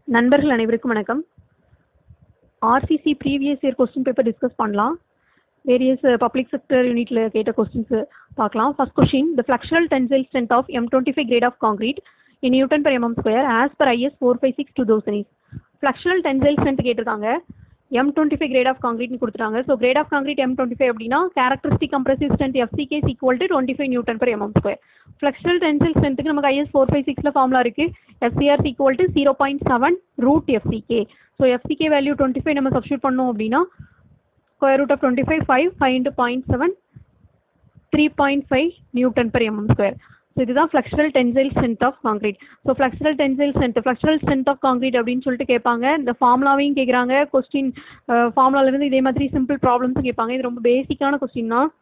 நண்பர்கள் அனைவருக்கும் வணக்கம் RCC previous year question paper discuss பண்ணலாம் வேரியஸ் பப்ளிக் செக்டர் யூனிட்ல கேட்ட கொஸ்டின்ஸ் பார்க்கலாம் first question the flexural tensile strength of M twenty five grade of concrete in newton per mm square as per IS four five six two thousand is flexural tensile strength கேட்டிருக்காங்க M twenty five grade of காங்கிரீட்னு கொடுத்துட்டாங்க so grade of concrete M twenty five அப்படின்னா characteristic compressive strength FCK equal to twenty five newton per mm square flexural tensile ஸ்ட்ரென்த்துக்கு நமக்கு IS four five சிக்ஸில் formula இருக்கு FCR equal to zero point seven root FCK so FCK value twenty five நம்ம substitute பண்ணோம் அப்படின்னா square root of twenty five five five into point seven three point five newton per mm square so இதுதான் flexural tensile strength of concrete so flexural tensile strength flexural strength of concrete அப்படின்னு சொல்லிட்டு கேட்பாங்க இந்த ஃபார்முலாவையும் கேட்குறாங்க question ஃபார்முலாலேருந்து இதே மாதிரி simple ப்ராப்ளம்ஸும் கேட்பாங்க இது ரொம்ப பேசிக்கான கொஸ்டின் தான்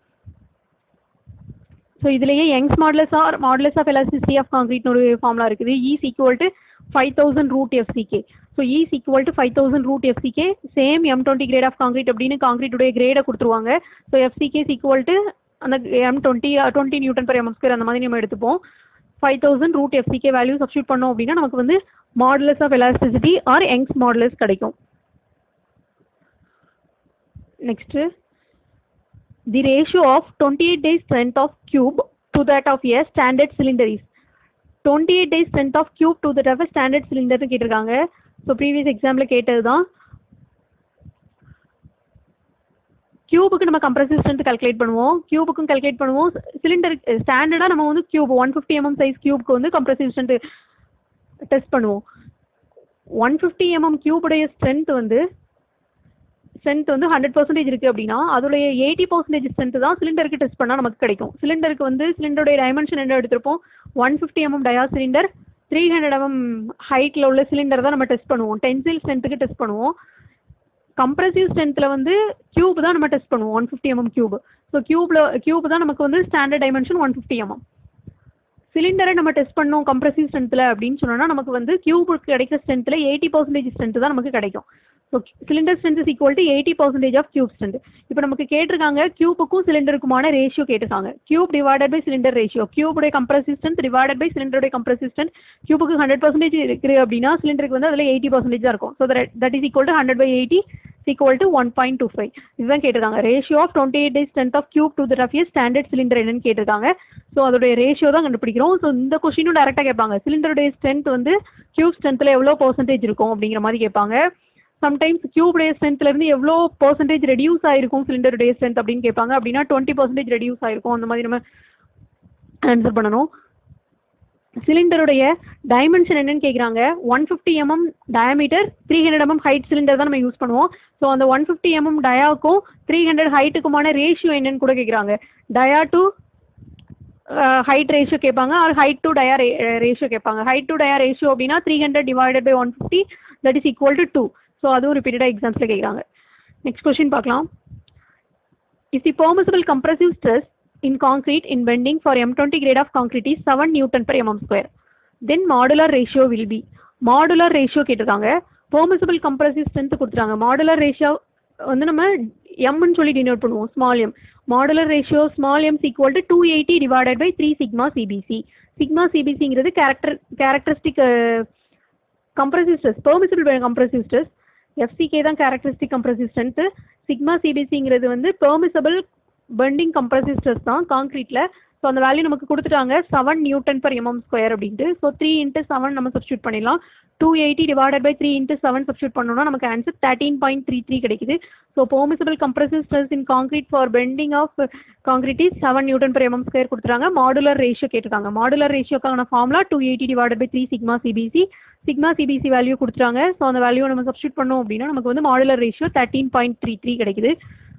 ஸோ இதுலேயே Young's modulus or modulus of elasticity of காங்கிரீட்னு ஒரு ஃபார்முலா இருக்குது E is equal to five thousand root FCK so E is equal to five thousand root FCK same M twenty grade of concrete அப்படின்னு காங்கிரீட்டுடைய கிரேடை கொடுத்துருவாங்க so FCK equal to அந்த M twenty twenty newton per mm square அந்த மாதிரி நம்ம எடுத்துப்போம் five thousand root FCK value substitute பண்ணோம் அப்படின்னா நமக்கு வந்து modulus of elasticity R Young's modulus கிடைக்கும் next the ratio of 28 days strength of cube to that of a standard cylinder is 28 days strength of cube to that of a standard cylinder னு கேட்டிருக்காங்க so previous example கேட்டது தான் கியூபுக்கு நம்ம compressive strength calculate பண்ணுவோம் கியூபுக்கும் calculate பண்ணுவோம் cylinder ஸ்டாண்டர்டாக நம்ம வந்து cube one fifty mm size கியூப்க்கு வந்து கம்ப்ரசிவ் ஸ்ட்ரென்த் டெஸ்ட் பண்ணுவோம் ஒன் ஃபிஃப்டி எம்எம் கியூபுடைய ஸ்ட்ரென்த் வந்து ஸ்ட்ரென்த் வந்து ஹண்ட்ரட் பர்சன்டேஜ் இருக்குது அப்படின்னா அதோடைய எயிட்டி பர்சன்டேஜ் ஸ்ட்ரென்த் தான் சிலிண்டருக்கு டெஸ்ட் பண்ணால் நமக்கு கிடைக்கும் சிலிண்டருக்கு வந்து சிலிண்டருடைய டைமென்ஷன் என்ன எடுத்திருப்போம் one fifty mm dia cylinder three hundred mm ஹைட்டில் உள்ள சிலிண்டர் தான் நம்ம டெஸ்ட் பண்ணுவோம் டென்சில் ஸ்ட்ரென்த்துக்கு டெஸ்ட் பண்ணுவோம் கம்ப்ரசிவ் ஸ்ட்ரென்த்தில் வந்து கியூப் தான் நம்ம டெஸ்ட் பண்ணுவோம் one fifty mm cube so கியூப்ல கியூப் தான் நமக்கு வந்து standard dimension one fifty mm சிலிண்டரை நம்ம டெஸ்ட் பண்ணோம் கம்ப்ரசிவ் ஸ்ட்ரென்த்தில் அப்படின்னு சொன்னோம்னா நமக்கு வந்து கியூபுக்கு கிடைக்கிற ஸ்ட்ரென்த்தில் எயிட்டி பர்சன்டேஜ் ஸ்ட்ரென்த் தான் நமக்கு கிடைக்கும் so cylinder strength is equal to eighty percentage of cube strength இப்போ நமக்கு கேட்டிருக்காங்க கியூபுக்கும் சிலிண்டருக்குமான ரேஷியோ கேட்டிருக்காங்க cube divided by cylinder ratio கியூபுடைய கம்ப்ரசிவ் ஸ்ட்ரென்த் டிவைடட் பை சிலிண்டருடைய கம்ப்ரசிவ் ஸ்ட்ரென்த் கியூபுக்கு ஹண்ட்ரட் பர்சன்டேஜ் இருக்குது அப்படின்னா சிலிண்டருக்கு வந்து அதில் எயிட்டி பர்சன்டேஜ் தான் இருக்கும் so that is equal to hundred by eighty equal to one point two five இதுதான் கேட்டிருக்காங்க ratio of twenty eight days strength of cube to the rough standard cylinder என்னன்னு கேட்டிருக்காங்க ஸோ அதோடைய ரேஷியோ தான் கண்டுபிடிக்கிறோம் so இந்த கொஸ்டினும் டேரெக்டாக கேட்பாங்க சிலிண்டருடைய ஸ்ட்ரென்த் வந்து கியூப் ஸ்ட்ரென்த்தில் எவ்வளோ பர்சன்டேஜ் இருக்கும் அப்படிங்கிற மாதிரி கேட்பாங்க சம்டைம்ஸ் கியூபுடைய ஸ்ட்ரென்த்லேருந்து எவ்வளோ பர்சன்டேஜ் ரெடியூஸ் ஆயிருக்கும் சிலிண்டருடைய ஸ்ட்ரென்த் அப்படின்னு கேட்பாங்க அப்படின்னா டுவெண்ட்டி பர்சன்டேஜ் ரெடியூஸ் ஆயிருக்கும் அந்த மாதிரி நம்ம ஆன்சர் பண்ணணும் சிலிண்டருடைய டைமென்ஷன் என்னன்னு கேட்குறாங்க one fifty mm diameter three hundred mm height cylinder தான் நம்ம யூஸ் பண்ணுவோம் ஸோ அந்த ஒன் ஃபிஃப்டி எம்எம் டயாவுக்கும் த்ரீ ஹண்ட்ரட் ஹைட்டுக்குமான ரேஷியோ என்னன்னு கூட கேட்குறாங்க டயா டு ஹைட் ரேஷியோ கேட்பாங்க or height to dia ratio கேட்பாங்க ஹைட் டு டயா ரேஷியோ அப்படின்னா three hundred divided by one fifty that is equal to two so அதுவும் ரிப்பீட்டடாக எக்ஸாம்ஸில் கேட்குறாங்க நெக்ஸ்ட் கொஸ்டின் பார்க்கலாம் is the permissible compressive stress in concrete in bending for M20 grade of concrete is 7 Newton per mm square. Then modular ratio will be modular ratio கேட்டிருக்காங்க permissible compressive strength கொடுத்துட்டாங்க modular ratio வந்து நம்ம எம்னு சொல்லி denote பண்ணுவோம் small M modular ratio small M is equal to two eighty divided by three sigma CBC sigma சிபிசிங்கிறது character characteristic compressive stress permissible compressive stress FCK தான் characteristic compressive strength sigma சிபிசிங்கிறது வந்து permissible bending compressive stress தான் காங்க்ரீட்டில் so அந்த value நமக்கு கொடுத்துட்டாங்க seven newton per mm square அப்படின்ட்டு so three into seven நம்ம சப்ஸ்டியூட் பண்ணிடலாம் two eighty divided by three into seven substitute பண்ணோம்னா நமக்கு answer thirteen point three three கிடைக்குது so permissible compressive stress in concrete for bending of concrete is seven newton per mm square கொடுத்துறாங்க modular ratio கேட்டிருக்காங்க modular ரேஷியோக்கான formula two eighty divided by three sigma CBC sigma CBC value கொடுத்துறாங்க so அந்த value நம்ம substitute பண்ணோம் அப்படின்னா நமக்கு வந்து modular ratio thirteen point three three கிடைக்குது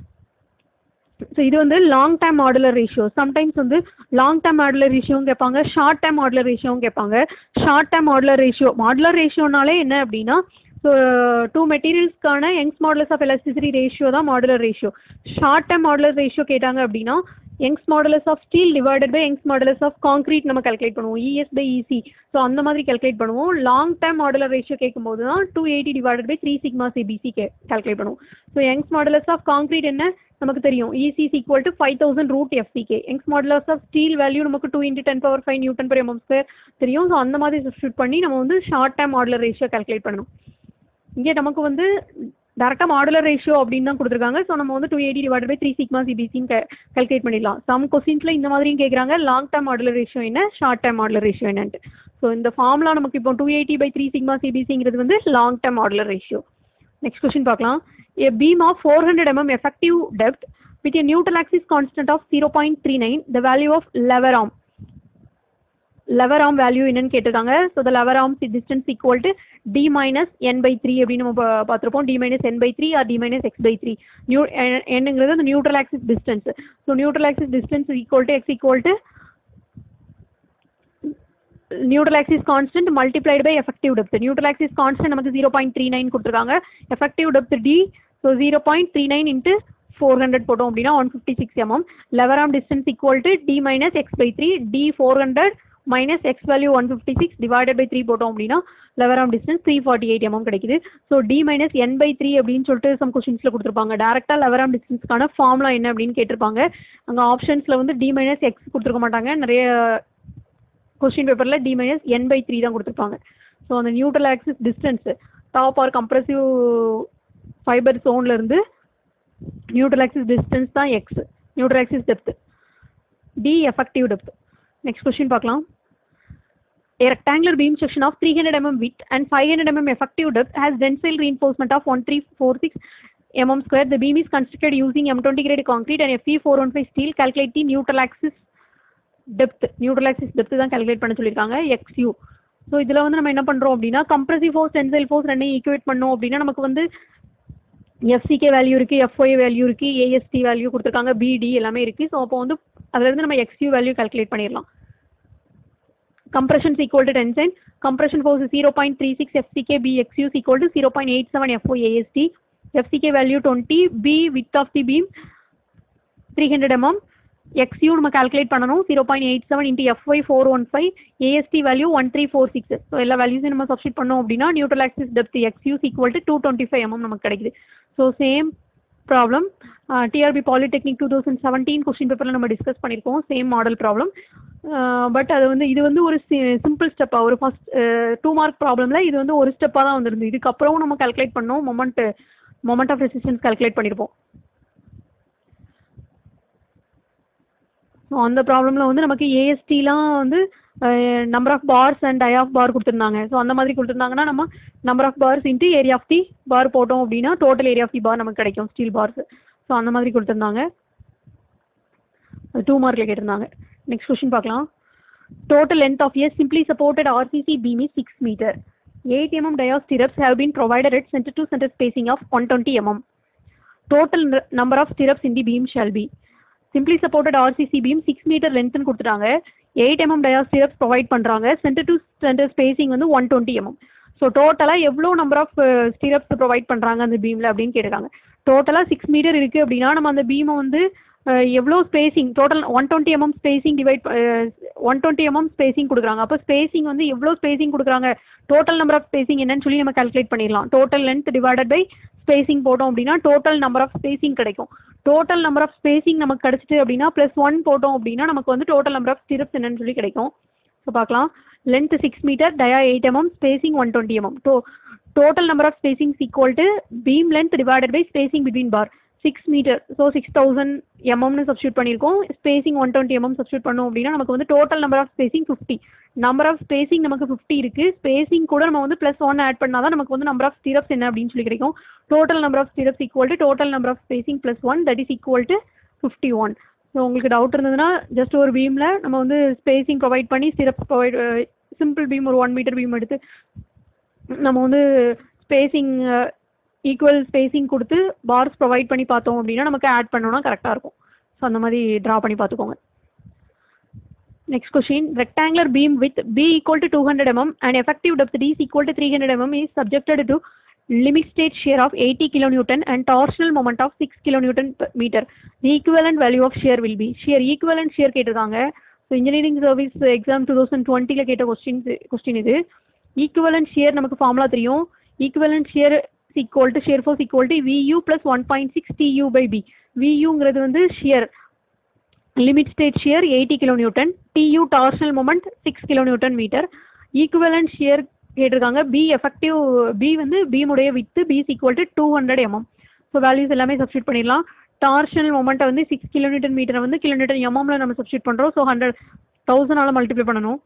ஸோ இது வந்து long time modular ratio sometimes வந்து லாங் டைம் மாடுலர் ரேஷியோவும் கேட்பாங்க ஷார்ட் டைம் மாடுலர் ரேஷியோவும் கேட்பாங்க short time modular ratio modular ரேஷியோனாலே என்ன அப்படின்னா ஸோ டூ மெட்டீரியல்ஸ்க்கான Young's modulus of elasticity ratio தான் modular ratio short time modular ratio கேட்டாங்க அப்படின்னா Young's modulus of steel divided by Young's modulus of concrete நம்ம கால்குலேட் பண்ணுவோம் இஎஸ் பை இசி ஸோ அந்த மாதிரி கால்குலேட் பண்ணுவோம் லாங் டேர்ம் மாடலர் ரேஷியோ கேட்கும்போது தான் two eighty divided by three sigma CBC K calculate பண்ணுவோம் so Young's modulus of concrete என்ன நமக்கு தெரியும் EC is equal to five thousand root FCK Young's modulus of steel value நமக்கு two into ten power five newton per mm square தெரியும் so அந்த மாதிரி substitute பண்ணி நம்ம வந்து short term modular ratio calculate பண்ணணும் இங்கே நமக்கு வந்து டேரெக்டாக மாடுலர் ரேஷியோ அப்படின்னு தான் கொடுத்துருக்காங்க ஸோ நம்ம வந்து two eighty divide by three sigma சிபிசின்னு கால்குலேட் பண்ணிடலாம் சம் கொஸ்டின்ஸில் இந்த மாதிரியும் கேட்குறாங்க லாங் டேர்ம் மாடுலர் ரேஷியோ என்ன ஷார்ட் டேர்ம் மாடுலர் ரேஷியோ என்னன்ட்டு ஸோ இந்த ஃபார்ம்லாம் நமக்கு இப்போ two eighty by three sigma சிபிசிங்கிறது வந்து long term modular ratio next question பார்க்கலாம் a beam of 400 mm effective depth with a neutral axis constant of 0.39 the value of lever arm lever arm value என்னன்னு கேட்டிருக்காங்க so the lever arm distance equal to d minus n by 3 அப்படின்னு நம்ம பா- பார்த்திருப்போம் d minus n by 3 or d minus x by 3 நியூ என்னங்கிறது அந்த neutral axis distance so neutral axis distance equal to x equal to neutral axis constant multiplied by effective depth neutral axis constant நமக்கு zero point three nine கொடுத்துருக்காங்க effective depth D so zero point three nine into four hundred போட்டோம் அப்படின்னா one fifty six mm lever arm distance equal to D minus X by three D four hundred minus X value one fifty six divided by three போட்டோம் அப்படின்னா lever arm distance three forty eight mm கிடைக்குது so D minus N by three அப்படின்னு சொல்லிட்டு some கொஸ்டின்ஸில் கொடுத்துருப்பாங்க டேரெக்டாக லெவராம் டிஸ்டன்ஸ்க்கான formula என்ன அப்படின்னு கேட்டிருப்பாங்க அங்கே ஆப்ஷன்ஸில் வந்து டி மைனஸ் எக்ஸ் கொடுத்துருக்க மாட்டாங்க நிறைய கொஸ்டின் பேப்பரில் D minus N by three தான் கொடுத்துருப்பாங்க ஸோ அந்த neutral axis distance top or compressive fibre இருந்து நியூட்ரல் ஆக்சிஸ் டிஸ்டன்ஸ் தான் x neutral axis depth D effective depth next question பார்க்கலாம் A rectangular beam section of 300 mm width and 500 mm effective depth has tensile reinforcement of 1346 mm square. The beam is constructed using M20 grade concrete and Fe415 steel. Calculate the neutral axis depth. Neutral axis depth தான் calculate பண்ண சொல்லியிருக்காங்க XU. So இதில் வந்து நம்ம என்ன பண்ணுறோம் அப்படின்னா compressive force tensile force ரெண்டையும் ஈக்குவேட் பண்ணோம் அப்படின்னா நமக்கு வந்து எஃப்சிகே வேல்யூ இருக்குது எஃப்ஒய் வேல்யூ இருக்குது ஏஎஸ்டி வேல்யூ கொடுத்துருக்காங்க பிடி எல்லாமே இருக்குது ஸோ அப்போ வந்து அதுலேருந்து நம்ம எக்ஸ்யூ வேல்யூ கால்குலேட் பண்ணிடலாம் compression is equal to tension. Compression force is 0.36 FCK BXU is equal to 0.87 FO AST. FCK value 20, B width of the beam 300 mm. XU நம்ம calculate பண்ணணும் 0.87 into FY 415 AST value 1346 so எல்லா வேல்யூஸையும் நம்ம substitute பண்ணோம் அப்படின்னா neutral axis depth XU is equal to 225 mm நமக்கு கிடைக்குது so same problem TRB polytechnic two thousand seventeen question பேப்பரில் நம்ம டிஸ்கஸ் பண்ணியிருக்கோம் சேம் மாடல் ப்ராப்ளம் பட் அது வந்து இது வந்து ஒரு சிம்பிள் ஸ்டெப்பாக ஒரு ஃபஸ்ட் டூ மார்க் ப்ராப்ளமில் இது வந்து ஒரு ஸ்டெப்பாக தான் வந்திருந்து இதுக்கப்புறம் நம்ம கால்குலேட் பண்ணோம் moment moment of resistance calculate பண்ணியிருப்போம் ஸோ அந்த ப்ராப்ளமில் வந்து நமக்கு ஏஎஸ்டிலாம் வந்து number of bars and dia of bar கொடுத்துருந்தாங்க ஸோ அந்த மாதிரி கொடுத்துருந்தாங்கன்னா நம்ம number of bars into area of the bar போட்டோம் அப்படின்னா total area of the bar நமக்கு கிடைக்கும் ஸ்டீல் பார்ஸ் ஸோ அந்த மாதிரி கொடுத்துருந்தாங்க டூ மார்க்கில் கேட்டிருந்தாங்க நெக்ஸ்ட் கொஸ்டின் பார்க்கலாம் total length of a simply supported RCC beam is six metre eight mm dias stirrups have been provided at center to center spacing of 120 mm. Total n- number of stirrups in the beam shall be simply supported RCC beam six metre லென்த்னு கொடுத்துட்டாங்க eight mm dia stirrups provide பண்ணுறாங்க centre to centre spacing வந்து one twenty mm so டோட்டலாக எவ்வளோ number of stirrups provide பண்ணுறாங்க அந்த பீமில் அப்படின்னு கேட்டிருக்காங்க டோட்டலாக சிக்ஸ் மீட்டர் இருக்குது அப்படின்னா நம்ம அந்த பீமை வந்து அஹ், எவ்வளோ spacing total one twenty mm spacing divide one twenty mm spacing கொடுக்குறாங்க அப்போ ஸ்பேசிங் வந்து எவ்வளோ ஸ்பேசிங் கொடுக்குறாங்க டோட்டல் நம்பர் ஆஃப் ஸ்பேசிங் என்னன்னு சொல்லி நம்ம கால்குலேட் பண்ணிடலாம் total length divided by spacing போட்டோம் அப்படின்னா டோட்டல் நம்பர் ஆஃப் ஸ்பேசிங் கிடைக்கும் டோட்டல் நம்பர் ஆஃப் ஸ்பேசிங் நமக்கு கிடச்சிட்டு அப்படின்னா ப்ளஸ் ஒன் போட்டோம் அப்படின்னா நமக்கு வந்து டோட்டல் நம்பர் ஆஃப் ஸ்டிரப்ஸ் என்னன்னு சொல்லி கிடைக்கும் ஸோ பார்க்கலாம் length six metre dia eight mm spacing one twenty mm டோ total number of spacing equal to beam length divided by spacing between bar six metre so six thousand எம்எம்னு substitute பண்ணியிருக்கோம் spacing one twenty mm substitute பண்ணோம் அப்படின்னா நமக்கு வந்து total number of spacing fifty number of spacing நமக்கு fifty இருக்குது spacing கூட நம்ம வந்து ப்ளஸ் ஒன் ஆட் பண்ணால் தான் நமக்கு வந்து நம்பர் ஆஃப் ஸ்டிரப்ஸ் என்ன அப்படின்னு சொல்லி கிடைக்கும் total number of stirrups equal to total number of spacing plus one that is equal to fifty one so உங்களுக்கு டவுட் இருந்ததுன்னா ஜஸ்ட் ஒரு பீமில் நம்ம வந்து ஸ்பேசிங் ப்ரொவைட் பண்ணி ஸ்டிரப்ஸ் ப்ரொவைட் சிம்பிள் பீம் ஒரு ஒன் மீட்டர் பீம் எடுத்து நம்ம வந்து ஸ்பேசிங் ஈக்குவல் ஸ்பேசிங் கொடுத்து பார்ஸ் ப்ரொவைட் பண்ணி பார்த்தோம் அப்படின்னா நமக்கு ஆட் பண்ணோம்னா கரெக்டாக இருக்கும் ஸோ அந்த மாதிரி ட்ரா பண்ணி பார்த்துக்கோங்க Next question, rectangular beam with B equal to 200 mm and effective depth D is equal to 300 mm is subjected to limit state shear of 80 kilonewton and torsional moment of 6 kilonewton per meter. The equivalent value of shear will be shear equivalent shear கேட்டிருக்காங்க so engineering service exam two thousand டுவெண்ட்டியில் கேட்ட question question இது equivalent shear நமக்கு formula தெரியும் equivalent shear equal to shear force equal to VU plus one point six TU by B வியூங்கிறது வந்து shear limit state shear eighty kilo newton TU torsional moment six kilo newton metre equivalent shear கேட்டிருக்காங்க B effective B வந்து பீமுடைய width B equal to two hundred mm so values எல்லாமே substitute பண்ணிடலாம் டார்ஷனல் மொமெண்ட்டை வந்து சிக்ஸ் கிலோமீட்டர் மீட்டரை வந்து கிலோமீட்டர் எம்எம்ல நம்ம சப்ஸ்டியூட் பண்ணுறோம் ஸோ ஹண்ட்ரட் தௌசண்டால் மல்டிப்ளை பண்ணணும்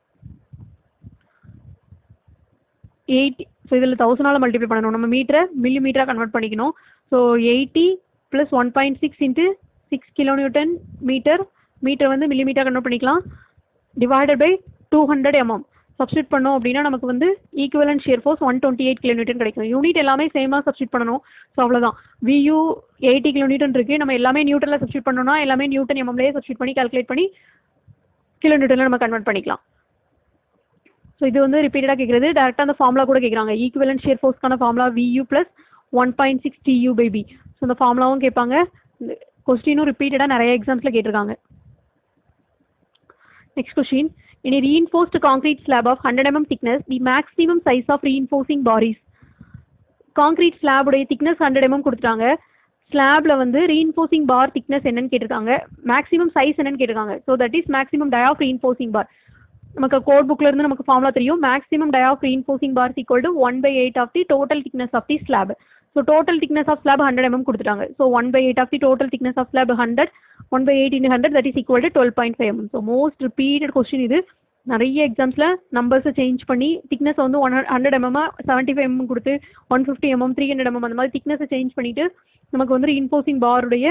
எயிட்டி ஸோ இதில் தௌசண்டால் மல்டிப்ளை பண்ணணும் நம்ம மீட்டரை மில்லி மீட்டராக கன்வெர்ட் பண்ணிக்கணும் so eighty plus one point six into six kilometre metre metre வந்து மில்லி மீட்டராக கன்வெர்ட் பண்ணிக்கலாம் divided by two hundred mm substitute பண்ணோம் அப்படின்னா நமக்கு வந்து equivalent shear force one twenty eight kilometre கிடைக்கும் யூனிட் எல்லாமே சேமாக சப்ஸ்டியூட் பண்ணணும் ஸோ அவ்வளோதான் வியூ எயிட்டி கிலோமீட்டர் இருக்குது நம்ம எல்லாமே நியூட்டனில் சப்ஸ்டியூட் பண்ணோம்னா எல்லாமே நியூட்டன் எம்எம்லேயே சப்ஸ்டியூட் பண்ணி கால்குலேட் பண்ணி கிலோமீட்டரில் நம்ம கன்வெர்ட் பண்ணிக்கலாம் ஸோ இது வந்து ரிப்பீட்டடாக கேட்குறது டேரெக்டாக அந்த ஃபார்முலா கூட கேட்குறாங்க ஈக்குவலன்ட் ஷியர் ஃபோர்ஸ்க்கான formula VU plus one point six TU by B so அந்த ஃபார்முலாவும் கேட்பாங்க கொஸ்டினும் ரிப்பீட்டடாக நிறைய எக்ஸாம்ஸில் கேட்டிருக்காங்க next question in a reinforced concrete slab of 100 mm thickness, the maximum size of reinforcing bar is concrete ஸ்லாபுடைய திக்னஸ் ஹண்ட்ரட் எம்எம் கொடுத்துட்டாங்க ஸ்லாப்ல வந்து ரீஇன்ஃபோர்சிங் பார் திக்னஸ் என்னன்னு கேட்டிருக்காங்க மேக்ஸிமம் சைஸ் என்னன்னு கேட்டிருக்காங்க so that is maximum dia of reinforcing bar நமக்கு code புக்ல இருந்து நமக்கு ஃபார்முலா தெரியும் maximum dia of reinforcing bar equal to one by eight of the total thickness of the slab so total thickness of slab hundred mm கொடுத்துட்டாங்க so one by eight of the total thickness of slab hundred one by eight into hundred that is equal to twelve point five mm so most repeated question இது நிறைய எக்ஸாம்ஸில் நம்பர்ஸை change பண்ணி thickness வந்து one hundred mm seventy five mm கொடுத்து one fifty mm three hundred mm அந்த மாதிரி திக்னஸை change பண்ணிட்டு நமக்கு வந்து இன்ஃபோசிங் பாருடைய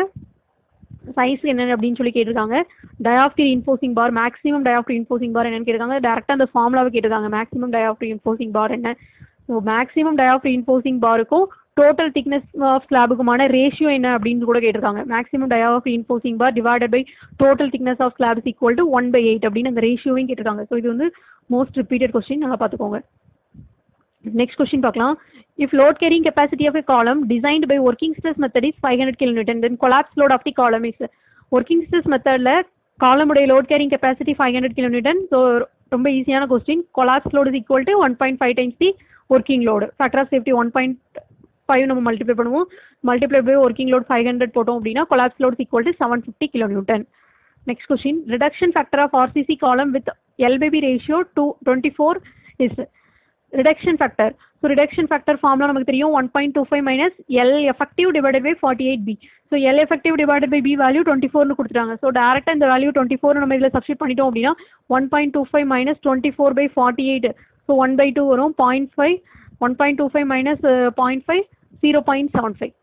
சைஸ் என்ன அப்படின்னு சொல்லி கேட்டிருக்காங்க டயாஃப்டி இன்ஃபோசிங் பார் மேக்ஸிமம் டயாஃப்டி இன்ஃபோசிங் பார் என்னன்னு கேட்டிருக்காங்க டேரெக்டாக அந்த ஃபார்முலாவை கேட்டிருக்காங்க மேக்ஸிமம் டயாஃப்டி இன்ஃபோசிங் பார் என்ன ஸோ மேக்ஸிமம் டயாஃப்டி இன்ஃபோசிங் பாருக்கும் டோட்டல் திக்னஸ் ஆஃப் ஸ்லாபுக்குமான ரேஷியோ என்ன அப்படின்னு கூட கேட்டிருக்காங்க maximum dia of reinforcing bar divided by total thickness of slab is equal to one by eight அப்படின்னு அந்த ரேஷியோவையும் கேட்டிருக்காங்க ஸோ இது வந்து மோஸ்ட் ரிப்பீட்டட் கொஸ்டின் நல்லா பார்த்துக்கோங்க நெக்ஸ்ட் கொஸ்டின் பார்க்கலாம் if load carrying capacity of a column designed by working stress method is five hundred kilometre then collapse load of the column is working stress மெத்தடில் காலமுடைய load carrying capacity five hundred kilometre so ரொம்ப ஈஸியான question collapse load is equal to one point five times the working load factor of safety one point five நம்ம multiply பண்ணுவோம் multiply by working load five hundred போட்டோம் அப்படின்னா collapse load equal to seven fifty kilo newton next question reduction factor of RCC column with LBB ratio two twenty four is reduction factor so reduction factor ஃபார்ம்லாம் நமக்கு தெரியும் one point two five minus L effective divided by forty eight B so L effective divided by B value twenty ஃபோர்னு கொடுத்துட்டாங்க so டேரெக்டாக இந்த value twenty four நம்ம இதில் substitute பண்ணிட்டோம் அப்படின்னா one point two five minus twenty four by forty eight so one by two வரும் point five one point two five minus point five zero point seven five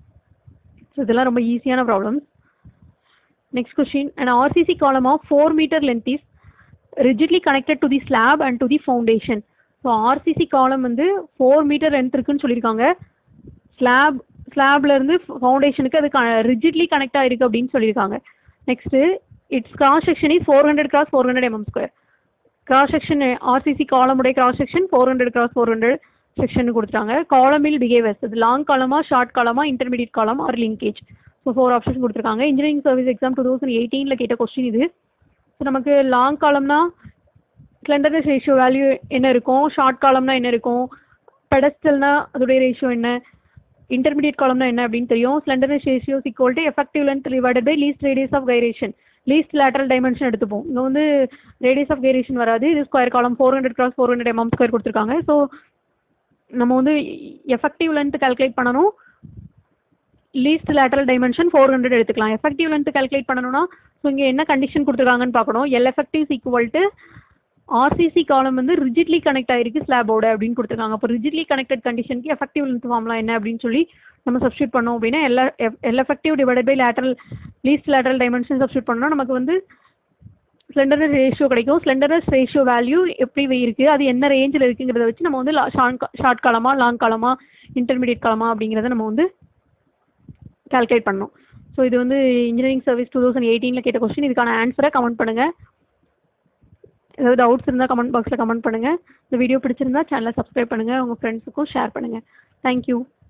so இதெல்லாம் ரொம்ப ஈஸியான problems next question and RCC column of four metre length is rigidly connected to the slab and to the foundation so RCC column வந்து four metre length இருக்குன்னு சொல்லியிருக்காங்க slab ஸ்லாப்ல இருந்து ஃபவுண்டேஷனுக்கு அது rigidly connect ஆயிருக்கு அப்படின்னு சொல்லியிருக்காங்க next its cross section is four hundred cross four hundred mm square cross section RCC காலமுடைய cross section four hundred cross four hundred section கொடுத்துட்டாங்க காலமில் பிஹேவியர்ஸ் இது லாங் காலமா ஷார்ட் காலமா intermediate column or linkage so four options கொடுத்துருக்காங்க engineering service exam two thousand எயிட்டீனில் கேட்ட question இது ஸோ நமக்கு லாங் காலம்னா ஸ்லெண்டர்னஸ் ரேஷியோ வேல்யூ என்ன இருக்கும் ஷார்ட் காலம்னா என்ன இருக்கும் பெடஸ்டல்னா அதோடைய ரேஷியோ என்ன இன்டர்மீடியட் காலம்னா என்ன அப்படின்னு தெரியும் slenderness ratio equal to effective length divided by least radius of gyration least lateral dimension எடுத்துப்போம் இங்கே வந்து ரேடியஸ் ஆஃப் கைரேஷன் வராது இது square column four hundred cross four hundred mm square கொடுத்துருக்காங்க ஸோ நம்ம வந்து எஃபெக்டிவ் லென்த் கால்குலேட் பண்ணணும் least lateral dimension four hundred எடுத்துக்கலாம் எஃபெக்டிவ் லென்த் கால்குலேட் பண்ணணும்னா ஸோ இங்கே என்ன கண்டிஷன் கொடுத்துருக்காங்கன்னு பார்க்கணும் L effective equal to RCC column வந்து ரிஜிட்லி கனெக்ட் ஆயிருக்கு ஸ்லாபோட அப்படின்னு கொடுத்துருக்காங்க அப்போ ரிஜிட்லி கனெக்டட் கண்டிஷனுக்கு எஃபெக்டிவ் லென்த் ஃபார்ம்லாம் என்ன அப்படின்னு சொல்லி நம்ம சப்ஸ்டியூட் பண்ணோம் அப்படின்னா எல்லா L effective divide by lateral least lateral dimension substitute பண்ணோம் நமக்கு வந்து ஸ்லெண்டர்னஸ் ரேஷியோ கிடைக்கும் ஸ்லெண்டர்னஸ் ரேஷியோ வேல்யூ எப்படி இருக்குது அது என்ன ரேஞ்சில் இருக்குங்கிறத வச்சு நம்ம வந்து ஷார்ட் ஷார்ட் காலமா லாங் காலமா இன்டர்மீடியட் காலமா அப்படிங்கிறத நம்ம வந்து கால்குலேட் பண்ணணும் ஸோ இது வந்து இன்ஜினியரிங் சர்வீஸ் டூ தௌசண்ட் எயிட்டீனில் கேட்ட கொஸ்டின் இதுக்கான ஆன்சரை கமெண்ட் பண்ணுங்கள் ஏதாவது டவுட்ஸ் இருந்தால் கமெண்ட் பாக்ஸில் கமெண்ட் பண்ணுங்கள் இந்த வீடியோ பிடிச்சிருந்தா சேனலை சப்ஸ்கிரைப் பண்ணுங்கள் உங்கள் ஃப்ரெண்ட்ஸுக்கும் ஷேர் பண்ணுங்கள் தேங்க்யூ